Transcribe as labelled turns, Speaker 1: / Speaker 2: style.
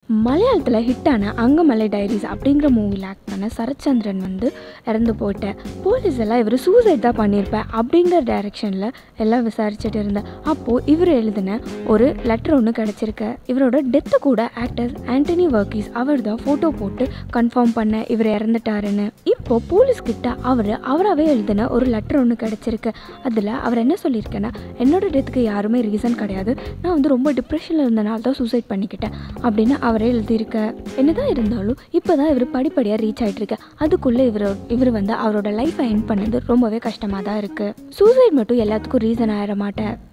Speaker 1: மலையாளத்தில் ஹிட்டான அங்கமலை டைரிஸ் அப்படிங்கிற மூவியில் ஆக்ட் பண்ண சரத்சந்திரன் வந்து இறந்து போயிட்டேன் போலீஸ் எல்லாம் இவர் சூசைட் தான் பண்ணியிருப்பேன் அப்படிங்கிற டைரெக்ஷனில் எல்லாம் விசாரிச்சுட்டு இருந்தேன் அப்போது இவர் எழுதின ஒரு லெட்டர் ஒன்று கிடச்சிருக்கு இவரோட டெத்து கூட ஆக்டர் ஆண்டனி வர்க்கீஸ் அவர் தான் ஃபோட்டோ போட்டு கன்ஃபார்ம் பண்ண இவர் இறந்துட்டாருன்னு இப்போ போலீஸ் கிட்ட அவர் அவராகவே எழுதின ஒரு லெட்டர் ஒன்று கிடச்சிருக்கு அதில் அவர் என்ன சொல்லியிருக்கேன்னா என்னோட டெத்துக்கு யாருமே ரீசன் கிடையாது நான் வந்து ரொம்ப டிப்ரெஷனில் இருந்தனால தான் சூசைட் பண்ணிக்கிட்டேன் அப்படின்னு அவரே எழுதியிருக்க என்னதான் இருந்தாலும் இப்போ தான் இவர் படிப்படியாக ரீச் ஆகிட்டுருக்க அதுக்குள்ளே இவர் இவர் வந்து அவரோட லைஃப்பை எண்ட் பண்ணது ரொம்பவே கஷ்டமாக தான் இருக்குது சூசைட் மட்டும் எல்லாத்துக்கும் ரீசன் ஆயிட மாட்டேன்